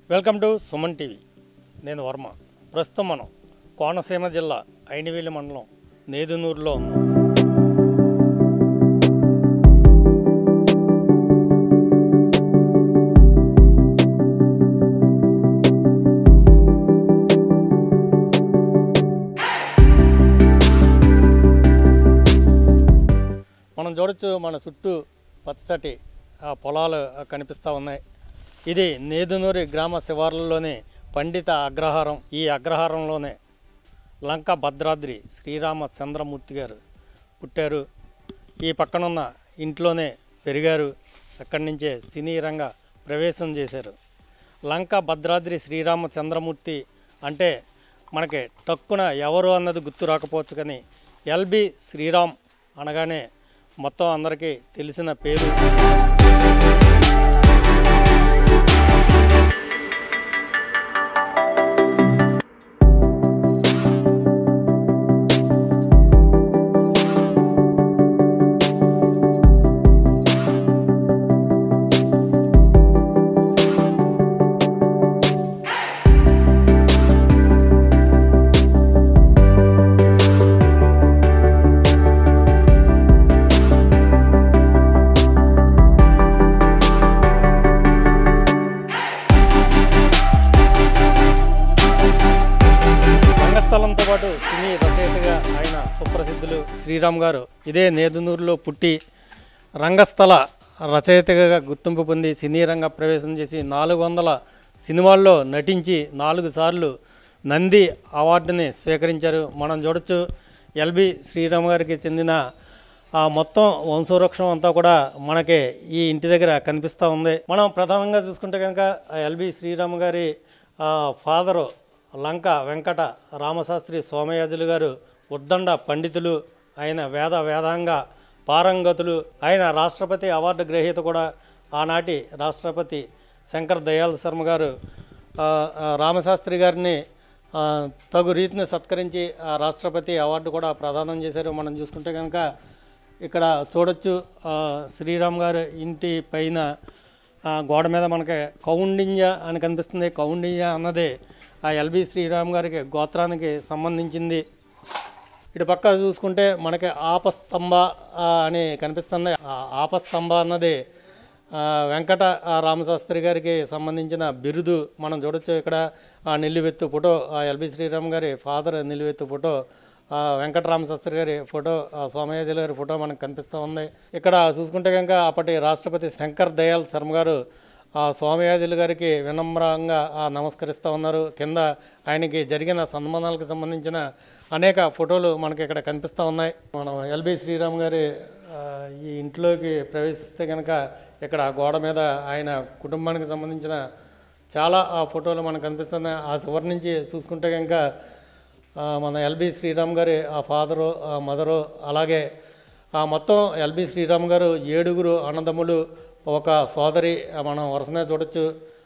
welcome to Suman TV నేను వర్మ ప్రస్తుతం మనం కోనసీమ జిల్లా ఐనివేలి మండలం నేదునూరులో ఉన్నాం మనం చూడొచ్చు మన చుట్టూ పచ్చటి ఆ పొలాలు కనిపిస్తూ ఉన్నాయి ఇది నేదునూరి గ్రామ శివార్లలోని పండిత అగ్రహారం ఈ అగ్రహారంలోనే లంక భద్రాద్రి శ్రీరామ చంద్రమూర్తి గారు పుట్టారు ఈ పక్కనున్న ఇంట్లోనే పెరిగారు అక్కడి నుంచే సినీ రంగ ప్రవేశం చేశారు లంక భద్రాద్రి శ్రీరామ చంద్రమూర్తి అంటే మనకి టక్కున ఎవరు అన్నది గుర్తు రాకపోవచ్చు కానీ ఎల్బి శ్రీరామ్ అనగానే మొత్తం అందరికీ తెలిసిన పేరు రంగస్థలంతో పాటు సినీ రచయితగా ఆయన సుప్రసిద్ధులు శ్రీరామ్ గారు ఇదే నేదునూరులో పుట్టి రంగస్థల రచయితగా గుర్తింపు పొంది సినీ రంగ ప్రవేశం చేసి నాలుగు వందల సినిమాల్లో నటించి నాలుగు సార్లు నంది అవార్డుని స్వీకరించారు మనం చూడొచ్చు ఎల్బి శ్రీరామ్ గారికి చెందిన ఆ మొత్తం వంశవృక్షం అంతా కూడా మనకి ఈ ఇంటి దగ్గర కనిపిస్తూ ఉంది మనం ప్రధానంగా చూసుకుంటే కనుక ఎల్బి శ్రీరామ్ గారి ఫాదరు లంక వెంకట రామశాస్త్రి సోమయాజులు గారు ఉద్దండ పండితులు ఆయన వేద వేదాంగ పారంగతులు ఆయన రాష్ట్రపతి అవార్డు గ్రహీత కూడా ఆనాటి రాష్ట్రపతి శంకర్ దయాల్ శర్మ గారు ఆ, ఆ, రామశాస్త్రి గారిని ఆ, తగు రీతిని సత్కరించి ఆ రాష్ట్రపతి అవార్డు కూడా ప్రదానం చేశారు మనం చూసుకుంటే కనుక ఇక్కడ చూడొచ్చు ఆ, శ్రీరామ్ గారు ఇంటి పైన ఆ, గోడ మీద మనకి కౌండిన్య అని కనిపిస్తుంది కౌండిన్య అన్నది ఆ ఎల్బి శ్రీరామ్ గారికి గోత్రానికి సంబంధించింది ఇటు పక్క చూసుకుంటే మనకి ఆపస్తంభ ఆ, అని కనిపిస్తుంది ఆ ఆపస్తంభ అన్నది ఆ, వెంకట ఆ, రామశాస్త్రి గారికి సంబంధించిన బిరుదు మనం చూడొచ్చు ఇక్కడ ఆ నిల్లువెత్తు ఫోటో ఆ ఎల్బి శ్రీరామ్ గారి ఫాదర్ నిల్లువెత్తు ఫోటో ఆ, వెంకట రామశాస్త్రి గారి ఫోటో ఆ, సోమయాజుల గారి ఫోటో మనకు కనిపిస్తూ ఉంది ఇక్కడ చూసుకుంటే కనుక అప్పటి రాష్ట్రపతి శంకర్ దయాల్ శర్మ గారు ఆ సోమయాజులు గారికి వినమ్రంగా ఆ, నమస్కరిస్తూ ఉన్నారు కింద ఆయనకి జరిగిన సన్మానాలకు సంబంధించిన అనేక ఫోటోలు మనకి ఇక్కడ కనిపిస్తూ ఉన్నాయి మనం ఎల్బి శ్రీరామ్ గారి ఆ, ఈ ఇంట్లోకి ప్రవేశిస్తే కనుక ఇక్కడ గోడ మీద ఆయన కుటుంబానికి సంబంధించిన చాలా ఆ ఫోటోలు మనకు కనిపిస్తున్నాయి ఆ చివరి నుంచి చూసుకుంటే కనుక ఆ, మన ఎల్బి శ్రీరామ్ గారి ఆ ఫాదరు ఆ మదరు అలాగే ఆ మొత్తం ఎల్బి శ్రీరామ్ గారు ఏడుగురు అన్నదమ్ములు ఒక సోదరి ఆ, మనం వరుసనే చూడొచ్చు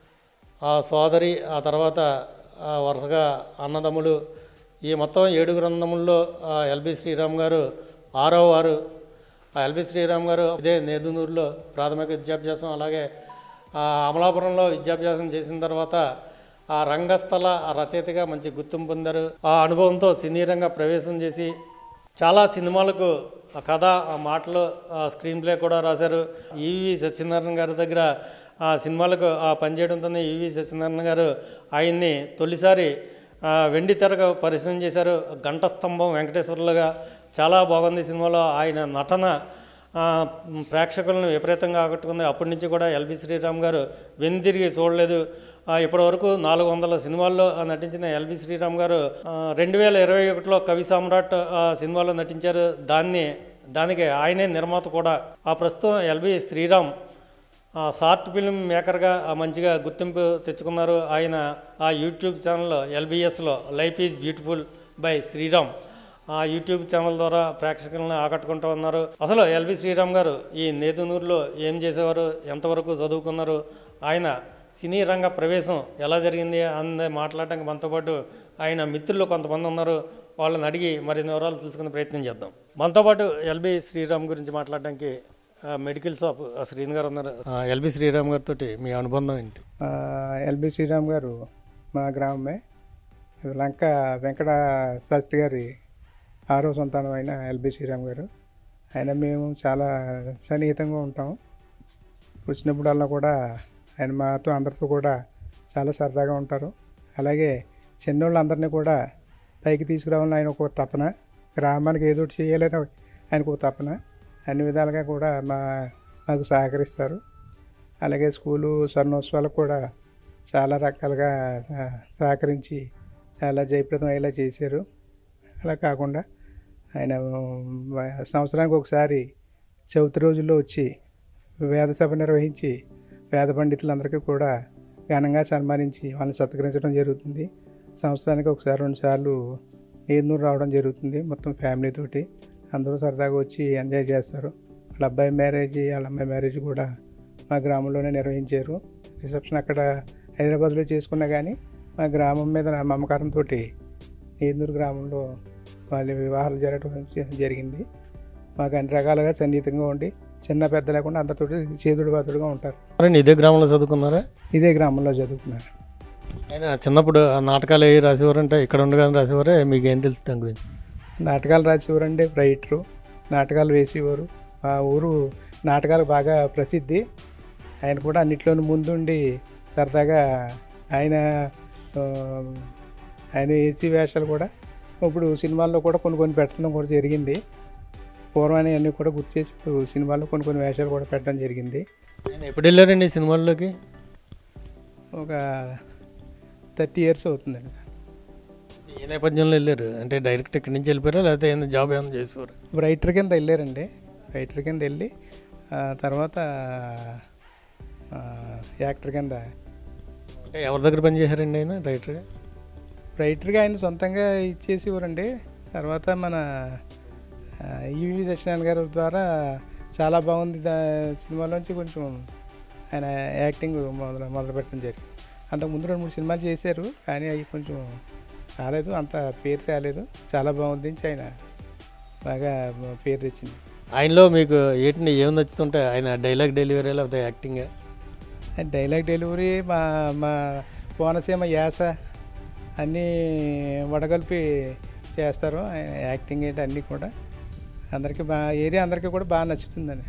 ఆ సోదరి ఆ తర్వాత ఆ వరుసగా అన్నదమ్ములు ఈ మొత్తం ఏడుగురు అన్నదమ్ముల్లో ఆ ఎల్బి శ్రీరామ్ గారు ఆరో వారు ఆ ఎల్బి శ్రీరామ్ గారు ఇదే నేదునూరులో ప్రాథమిక విద్యాభ్యాసం అలాగే ఆ అమలాపురంలో విద్యాభ్యాసం చేసిన తర్వాత ఆ రంగస్థల రచయితగా మంచి గుర్తింపు పొందారు ఆ అనుభవంతో సినీ రంగ ప్రవేశం చేసి చాలా సినిమాలకు ఆ కథ ఆ మాటలు ఆ స్క్రీన్ ప్లే కూడా రాశారు ఈవి సత్యనారాయణ గారి దగ్గర ఆ సినిమాలకు ఆ పనిచేయడంతోనే ఈవి సత్యనారాయణ గారు ఆయన్ని తొలిసారి ఆ, వెండి తెరకు పరిశ్రమ చేశారు గంట స్తంభం వెంకటేశ్వర్లుగా చాలా బాగుంది సినిమాలో ఆయన నటన ఆ, ప్రేక్షకులను విపరీతంగా ఆకట్టుకుంది అప్పటి నుంచి కూడా ఎల్బి శ్రీరామ్ గారు వెనుతిరిగి చూడలేదు ఆ, ఇప్పటి వరకు నాలుగు వందల సినిమాల్లో ఆ, నటించిన ఎల్బి శ్రీరామ్ గారు రెండు వేల ఇరవై ఒకటిలో కవి సామ్రాట్ ఆ, సినిమాలో నటించారు దాన్ని దానికి ఆయనే నిర్మాత కూడా ఆ ప్రస్తుతం ఎల్బి శ్రీరామ్ ఆ, షార్ట్ ఫిల్మ్ మేకర్గా ఆ, మంచిగా గుర్తింపు తెచ్చుకున్నారు ఆయన ఆ యూట్యూబ్ ఛానల్ ఎల్బిఎస్లో life is beautiful by Sriram ఆ యూట్యూబ్ ఛానల్ ద్వారా ప్రేక్షకులను ఆకట్టుకుంటూ ఉన్నారు అసలు ఎల్బి శ్రీరామ్ గారు ఈ నేదునూరులో ఏం చేసేవారు ఎంతవరకు చదువుకున్నారు ఆయన సినీ రంగ ప్రవేశం ఎలా జరిగింది అన్నది మాట్లాడడానికి మనతో పాటు ఆయన మిత్రులు కొంతమంది ఉన్నారు వాళ్ళని అడిగి మరిన్ని వివరాలు తెలుసుకునే ప్రయత్నం చేద్దాం మనతో పాటు ఎల్బి శ్రీరామ్ గురించి మాట్లాడడానికి ఆ, మెడికల్ షాప్ ఆ శ్రీని గారు ఉన్నారు ఆ, ఎల్బి శ్రీరామ్ గారితో మీ అనుబంధం ఏంటి ఎల్బి శ్రీరామ్ గారు మా గ్రామమే లంక వెంకట శాస్త్రి గారి ఆరో సంతానం అయిన ఎల్బి శ్రీరామ్ గారు ఆయన మేము చాలా సన్నిహితంగా ఉంటాం వచ్చినప్పుడల్లా కూడా ఆయన మాతో అందరితో కూడా చాలా సరదాగా ఉంటారు అలాగే చిన్నోళ్ళందరినీ కూడా పైకి తీసుకురావాలని ఆయన ఒక తపన గ్రామానికి ఏదో ఒకటి చేయాలని ఆయనకు ఒక తపన అన్ని విధాలుగా కూడా మా మాకు సహకరిస్తారు అలాగే స్కూలు స్వర్ణోత్సవాలకు కూడా చాలా రకాలుగా సహ- సహకరించి చాలా జయప్రదం అయ్యేలా చేశారు అలా కాకుండా ఆయన వ- సంవత్సరానికి ఒకసారి చవితి రోజుల్లో వచ్చి వేద సభ నిర్వహించి వేద పండితులందరికీ కూడా ఘనంగా సన్మానించి వాళ్ళని సత్కరించడం జరుగుతుంది సంవత్సరానికి ఒకసారి రెండు సార్లు నీరునూరు రావడం జరుగుతుంది మొత్తం ఫ్యామిలీ తోటి అందరూ సరదాగా వచ్చి ఎంజాయ్ చేస్తారు వాళ్ళ అబ్బాయి మ్యారేజ్ వాళ్ళ అమ్మాయి మ్యారేజ్ కూడా మా గ్రామంలోనే నిర్వహించారు రిసెప్షన్ అక్కడ హైదరాబాద్లో చేసుకున్నా కానీ మా గ్రామం మీద నా మమకారంతో నీందూరు గ్రామంలో వాళ్ళ వివాహాలు జరగడం జ- జరిగింది మాకు అన్ని రకాలుగా సన్నిహితంగా ఉండి చిన్న పెద్ద లేకుండా అందరితోటి చేదుడు బాతుడుగా ఉంటారు మరి ఇదే గ్రామంలో చదువుకున్నారా ఇదే గ్రామంలో చదువుకున్నారు ఆయన చిన్నప్పుడు ఆ నాటకాలు ఏ రాసేవారంటే ఇక్కడ ఉండగానే రాసేవారే మీకు ఏం తెలుసు దాని గురించి నాటకాలు రాసేవారండి రైటరు నాటకాలు వేసేవారు మా ఊరు నాటకాలు బాగా ప్రసిద్ధి ఆయన కూడా అన్నిట్లోనూ ముందుండి సరదాగా ఆయన ఆ, ఆయన వేసి వేషాలు కూడా ఇప్పుడు సినిమాల్లో కూడా కొన్ని కొన్ని పెట్టడం కూడా జరిగింది పూర్వాన్ని అన్నీ కూడా గుర్తు చేసి ఇప్పుడు సినిమాల్లో కొన్ని కొన్ని వేషాలు కూడా పెట్టడం జరిగింది ఆయన ఎప్పుడు వెళ్ళారండి ఈ సినిమాల్లోకి ఒక థర్టీ ఇయర్స్ అవుతుందండి ఏ నేపథ్యంలో వెళ్ళారు అంటే డైరెక్ట్ ఇక్కడి నుంచి వెళ్ళిపోయారా లేకపోతే ఏమైనా జాబ్ ఏమైనా చేసేవారు రైటర్ కింద వెళ్ళారండి రైటర్ కింద వెళ్ళి ఆ తర్వాత ఆ, యాక్టర్ కింద అంటే ఎవరి దగ్గర పని చేశారండి ఆయన రైటర్ రైటర్గా ఆయన సొంతంగా ఇచ్చేసేవారండి తర్వాత మన ఆ, ఈవి సత్యనారాయణ గారి ద్వారా చాలా బాగుంది దా సినిమాలోంచి కొంచెం ఆయన యాక్టింగ్ మొదలు మొదలు పెట్టడం జరిగింది అంతకు ముందు రెండు మూడు సినిమాలు చేశారు కానీ అవి కొంచెం రాలేదు అంత పేరు తేలేదు చాలా బాగుంది నుంచి ఆయన బాగా పేరు తెచ్చింది ఆయనలో మీకు ఏంటి ఏమి నచ్చుతుంటే ఆయన డైలాగ్ డెలివరీ లేకపోతే యాక్టింగ్ డైలాగ్ డెలివరీ మా మా కోనసీమ యాస అన్నీ వడగలిపి చేస్తారు ఆయన యాక్టింగ్ ఏంటి అన్నీ కూడా అందరికీ బాగా ఏరియా అందరికీ కూడా బాగా నచ్చుతుందండి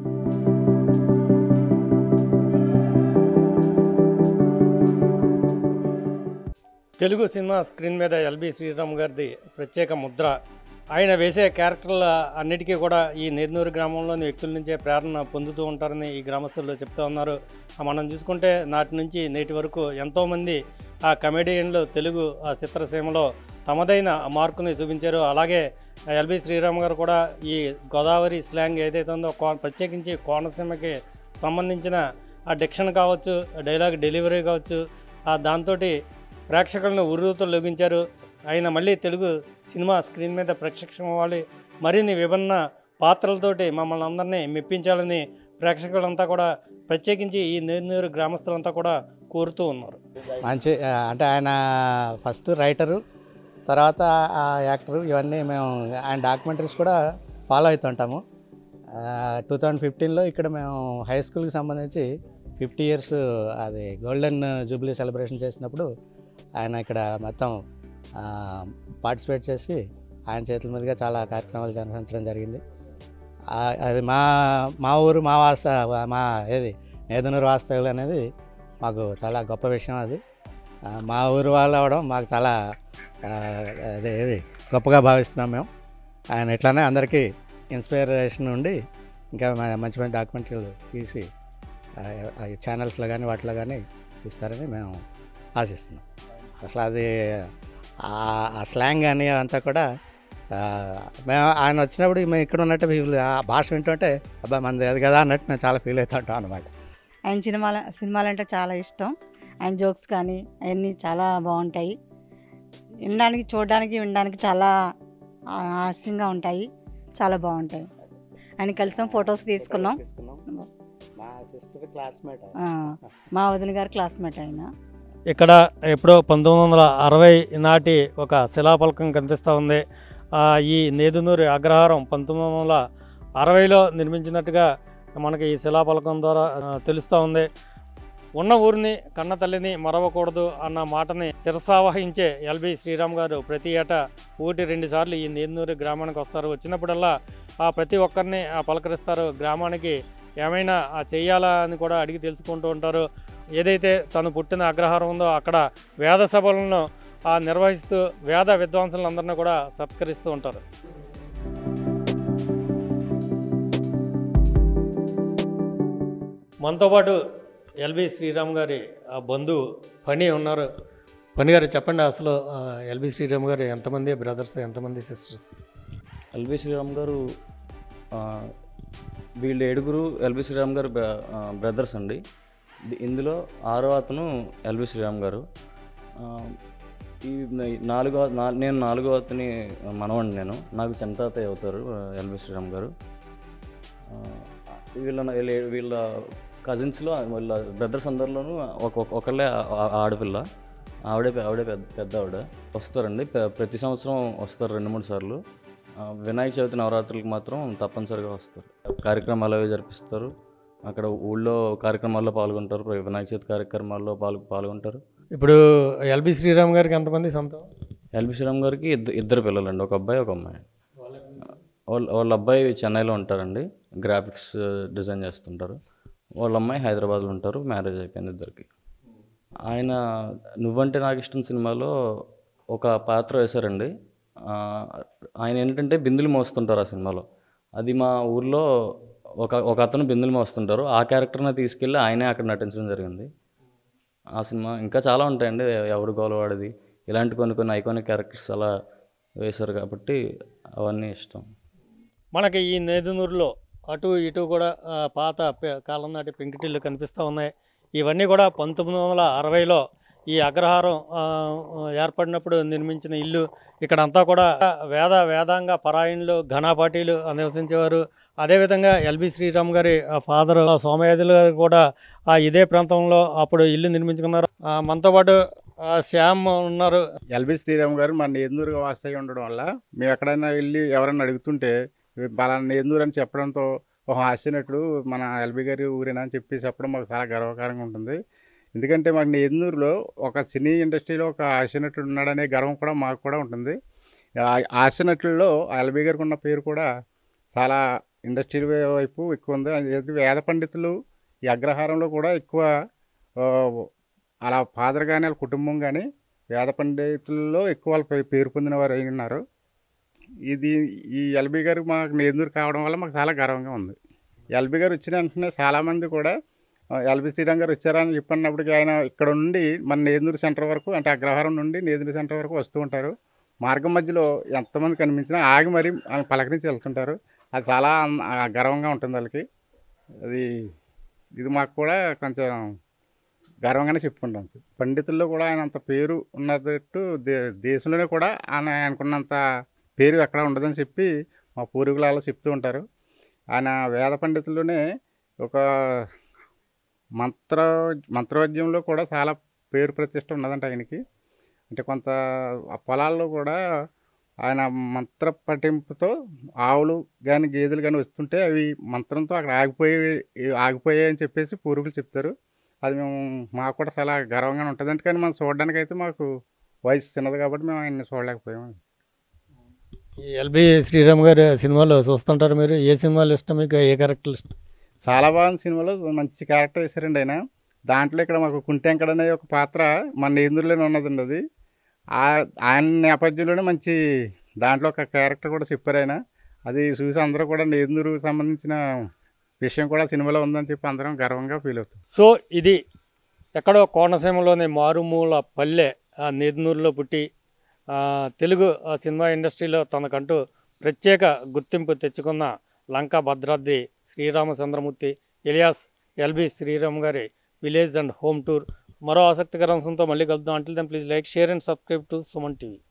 తెలుగు సినిమా స్క్రీన్ మీద ఎల్బి శ్రీరామ్ గారిది ప్రత్యేక ముద్ర ఆయన వేసే క్యారెక్టర్ల అన్నిటికీ కూడా ఈ నేర్నూరు గ్రామంలోని వ్యక్తుల నుంచే ప్రేరణ పొందుతూ ఉంటారని ఈ గ్రామస్తులు చెప్తూ ఉన్నారు ఆ మనం చూసుకుంటే నాటి నుంచి నేటి వరకు ఎంతోమంది ఆ కమెడియన్లు తెలుగు ఆ చిత్రసీమలో తమదైన మార్కుని చూపించారు అలాగే ఎల్బి శ్రీరామ్ గారు కూడా ఈ గోదావరి స్లాంగ్ ఏదైతే ఉందో కో- ప్రత్యేకించి కోనసీమకి సంబంధించిన ఆ డిక్షన్ కావచ్చు డైలాగ్ డెలివరీ కావచ్చు ఆ దాంతోటి ప్రేక్షకులను ఉర్రూతో లొగించారు ఆయన మళ్ళీ తెలుగు సినిమా స్క్రీన్ మీద ప్రత్యక్షం అవ్వాలి మరిన్ని విభిన్న పాత్రలతోటి మమ్మల్ని అందరినీ మెప్పించాలని ప్రేక్షకులంతా కూడా ప్రత్యేకించి ఈ నేర్నూరు గ్రామస్తులంతా కూడా కోరుతూ ఉన్నారు మంచి ఆ, అంటే ఆయన ఫస్ట్ రైటరు తర్వాత ఆ యాక్టరు ఇవన్నీ మేము ఆయన డాక్యుమెంటరీస్ కూడా ఫాలో అవుతుంటాము టూ థౌజండ్ ఫిఫ్టీన్లో ఇక్కడ మేము హై స్కూల్కి సంబంధించి ఫిఫ్టీ ఇయర్స్ అది గోల్డెన్ జూబ్లీ సెలబ్రేషన్ చేసినప్పుడు ఆయన ఇక్కడ మొత్తం పార్టిసిపేట్ చేసి ఆయన చేతుల మీదుగా చాలా కార్యక్రమాలు నిర్వహించడం జరిగింది ఆ, అది మా మా ఊరు మా వాస్త మా ఏది నేదనూరు వాస్తవులు అనేది మాకు చాలా గొప్ప విషయం అది ఆ, మా ఊరు వాళ్ళు అవడం మాకు చాలా ఆ, అదే ఏది గొప్పగా భావిస్తున్నాం మేము ఆయన ఇట్లానే అందరికీ ఇన్స్పిరేషన్ ఉండి ఇంకా మ- మంచి మంచి డాక్యుమెంటరీలు తీసి ఆ, ఆ ఛానల్స్లో కానీ వాటిలో కానీ ఇస్తారని మేము ఆశిస్తున్నాం అసలు అది ఆ- ఆ స్లాంగ్ కానీ అంతా కూడా ఆ, మేము ఆయన వచ్చినప్పుడు మేము ఇక్కడ ఉన్నట్టు ఫీల్ ఆ భాష వింటుంటే అబ్బా మనది అది కదా అన్నట్టు మేము చాలా ఫీల్ అవుతుంటాం అనమాట ఆయన సినిమాల సినిమాలు అంటే చాలా ఇష్టం ఆయన జోక్స్ కానీ అవన్నీ చాలా బాగుంటాయి వినడానికి చూడడానికి వినడానికి చాలా ఆ- హాస్యంగా ఉంటాయి చాలా బాగుంటాయి ఆయన కలిసాం ఫొటోస్ తీసుకున్నాం మా సిస్టర్ క్లాస్మేట్ ఆ, మా వదిన గారి క్లాస్మేట్ ఆయన ఇక్కడ ఎప్పుడో పంతొమ్మిది వందల అరవై నాటి ఒక శిలాఫలకం కనిపిస్తూ ఉంది ఆ, ఈ నేదునూరి అగ్రహారం పంతొమ్మిది వందల అరవైలో నిర్మించినట్టుగా మనకి ఈ శిలాఫలకం ద్వారా ఆ, తెలుస్తూ ఉంది ఉన్న ఊరిని కన్న తల్లిని మరవకూడదు అన్న మాటని శిరసావహించే ఎల్బి శ్రీరామ్ గారు ప్రతి ఏటా ఊటి రెండు సార్లు ఈ నేదునూరు గ్రామానికి వస్తారు వచ్చినప్పుడల్లా ఆ ప్రతి ఒక్కరిని ఆ పలకరిస్తారు గ్రామానికి ఏమైనా ఆ చెయ్యాలా అని కూడా అడిగి తెలుసుకుంటూ ఉంటారు ఏదైతే తను పుట్టిన అగ్రహారం ఉందో అక్కడ వేద సభలను ఆ నిర్వహిస్తూ వేద విద్వాంసులందరినీ కూడా సత్కరిస్తూ ఉంటారు మనతో పాటు ఎల్బి శ్రీరామ్ గారి ఆ బంధువు పని ఉన్నారు పని గారు చెప్పండి అసలు ఆ, ఎల్బి శ్రీరామ్ గారు ఎంతమంది బ్రదర్స్ ఎంతమంది సిస్టర్స్ ఎల్బి శ్రీరామ్ గారు ఆ, వీళ్ళు ఏడుగురు ఎల్బి శ్రీరామ్ గారు బ్ర- ఆ, బ్రదర్స్ అండి ఇది- ఇందులో ఆరో అతను ఎల్బి శ్రీరామ్ గారు ఆ, ఈ న- నాలుగో నా- నేను నాలుగో అతని మనవండి నేను నాకు చెంతాతయ్య అవుతారు ఆ, ఎల్బి శ్రీరామ్ గారు ఆ, వీళ్ళ వీళ్ళ వీళ్ళ కజిన్స్లో వీళ్ళ బ్రదర్స్ అందరిలోనూ ఒక ఒక- ఒకళ్ళే ఆ- ఆ- ఆడపిల్ల ఆవిడే పె- ఆవిడే పెద్ద పెద్ద ఆవిడ వస్తారండి పె- ప్రతి సంవత్సరం వస్తారు రెండు మూడు సార్లు ఆ, వినాయక చవితి నవరాత్రులకు మాత్రం తప్పనిసరిగా వస్తారు కార్యక్రమాలు అవి జరిపిస్తారు అక్కడ ఊళ్ళో కార్యక్రమాల్లో పాల్గొంటారు వినాయక చవితి కార్యక్రమాల్లో పాల్గొ పాల్గొంటారు ఇప్పుడు ఎల్బి శ్రీరామ్ గారికి ఎంతమంది సొంతం ఎల్బి శ్రీరామ్ గారికి ఇద్దరు ఇద్దరు పిల్లలండి ఒక అబ్బాయి ఒక అమ్మాయి వాళ్ళ వాళ్ళ అబ్బాయి చెన్నైలో ఉంటారండి గ్రాఫిక్స్ డిజైన్ చేస్తుంటారు వాళ్ళ అమ్మాయి హైదరాబాద్లో ఉంటారు మ్యారేజ్ అయిపోయింది ఇద్దరికి ఆయన నువ్వంటే నాకు ఇష్టం సినిమాలో ఒక పాత్ర వేశారండి ఆ, ఆయన ఏంటంటే బిందులు మోస్తుంటారు ఆ సినిమాలో అది మా ఊర్లో ఒక ఒక అతను బిందులు మోస్తుంటారు ఆ క్యారెక్టర్ని తీసుకెళ్ళి ఆయనే అక్కడ నటించడం జరిగింది ఆ సినిమా ఇంకా చాలా ఉంటాయండి ఎవరు గోలవాడిది ఇలాంటి కొన్ని కొన్ని ఐకానిక్ క్యారెక్టర్స్ అలా వేశారు కాబట్టి అవన్నీ ఇష్టం మనకి ఈ నేదునూరులో అటు ఇటు కూడా ఆ, పాత పె- కాలం నాటి పెంకుటిల్లు కనిపిస్తూ ఉన్నాయి ఇవన్నీ కూడా పంతొమ్మిది వందల అరవైలో ఈ అగ్రహారం ఆ, ఏర్పడినప్పుడు నిర్మించిన ఇల్లు ఇక్కడ అంతా కూడా వేద వేదాంగ పరాయణులు ఘనాపాటీలు నివసించేవారు అదేవిధంగా ఎల్బి శ్రీరామ్ గారి ఫాదర్ సోమయాజులు గారు కూడా ఆ ఇదే ప్రాంతంలో అప్పుడు ఇల్లు నిర్మించుకున్నారు ఆ, మనతో పాటు ఆ, శ్యామ్ ఉన్నారు ఎల్బి శ్రీరామ్ గారు మన నేందూరుగా వాస్తవి ఉండడం వల్ల మేము ఎక్కడైనా వెళ్ళి ఎవరైనా అడుగుతుంటే బలానా నేందూరు అని చెప్పడంతో ఒక హాస్యనటుడు మన ఎల్బి గారి ఊరేనా అని చెప్పి చెప్పడం మాకు చాలా గర్వకారంగా ఉంటుంది ఎందుకంటే మాకు నేందూరులో ఒక సినీ ఇండస్ట్రీలో ఒక హాస్యనటుడు ఉన్నాడనే గర్వం కూడా మాకు కూడా ఉంటుంది ఆ హాస్యనటుల్లో ఎల్బి గారికి ఉన్న పేరు కూడా చాలా ఇండస్ట్రీ వైపు ఎక్కువ ఉంది అది వేద పండితులు ఈ అగ్రహారంలో కూడా ఎక్కువ ఆ, అలా ఫాదర్ కానీ వాళ్ళ కుటుంబం కానీ వేద పండితుల్లో ఎక్కువ వాళ్ళ పే- పేరు పొందిన వారు అయి ఉన్నారు ఇది ఈ ఎల్బీ గారు మాకు నేందూరు కావడం వల్ల మాకు చాలా గర్వంగా ఉంది ఎల్బీ గారు వచ్చిన వెంటనే చాలామంది కూడా ఆ, ఎల్బీ శ్రీరామ్ గారు వచ్చారని చెప్పినప్పటికీ ఆయన ఇక్కడ నుండి మన నేందూరు సెంటర్ వరకు అంటే అగ్రహారం నుండి నేందూరు సెంటర్ వరకు వస్తూ ఉంటారు మార్గం మధ్యలో ఎంతమంది కనిపించినా ఆగి మరీ ఆయన పలకరించి వెళ్తుంటారు అది చాలా అన్- ఆ, గర్వంగా ఉంటుంది వాళ్ళకి అది ఇది మాకు కూడా కొంచెం గర్వంగానే చెప్పుకుంటాం పండితుల్లో కూడా ఆయన అంత పేరు ఉన్నట్టు దే దేశంలోనే కూడా ఆయన ఆయనకున్నంత పేరు ఎక్కడ ఉండదని చెప్పి మా పూర్వీకులు అలా చెప్తూ ఉంటారు ఆయన వేద పండితుల్లోనే ఒక మంత్ర మంత్రవాద్యంలో కూడా చాలా పేరు ప్రతిష్ట ఉన్నదంట ఆయనకి అంటే కొంత ఆ పొలాల్లో కూడా ఆయన మంత్ర పఠింపుతో ఆవులు కానీ గేదెలు కానీ వస్తుంటే అవి మంత్రంతో అక్కడ ఆగిపోయి ఆగిపోయాయి అని చెప్పేసి పూర్వీకులు చెప్తారు అది మేము మాకు కూడా చాలా గర్వంగానే ఉంటుంది అంటే కానీ మనం చూడడానికి అయితే మాకు వయసు చిన్నది కాబట్టి మేము ఆయన్ని చూడలేకపోయాము ఈ ఎల్బి శ్రీరామ్ గారి సినిమాలు చూస్తుంటారు మీరు ఏ సినిమాలు ఇష్టం మీకు ఏ క్యారెక్టర్ ఇష్టం చాలా బాగుంది సినిమాలో మంచి క్యారెక్టర్ వేశారండి ఆయన దాంట్లో ఇక్కడ మాకు కుంటెంకడ అనే ఒక పాత్ర మన నేందూరులోనే ఉన్నదండి అది ఆ- ఆయన నేపథ్యంలోనే మంచి దాంట్లో ఒక క్యారెక్టర్ కూడా చెప్పారు ఆయన అది చూసి అందరూ కూడా నేందూరు సంబంధించిన విషయం కూడా సినిమాలో ఉందని చెప్పి అందరం గర్వంగా ఫీల్ అవుతాం సో ఇది ఎక్కడో కోనసీమలోని మారుమూల పల్లె ఆ నేదునూరులో పుట్టి ఆ, తెలుగు ఆ సినిమా ఇండస్ట్రీలో తనకంటూ ప్రత్యేక గుర్తింపు తెచ్చుకున్న లంకా భద్రాద్రి శ్రీరామచంద్రమూర్తి ఎలియాస్ ఎల్బి శ్రీరామ్ గారి విలేజ్ అండ్ హోమ్ టూర్ మరో ఆసక్తికర అంశంతో మళ్ళీ కలుద్దాం until then please like share and subscribe to Suman TV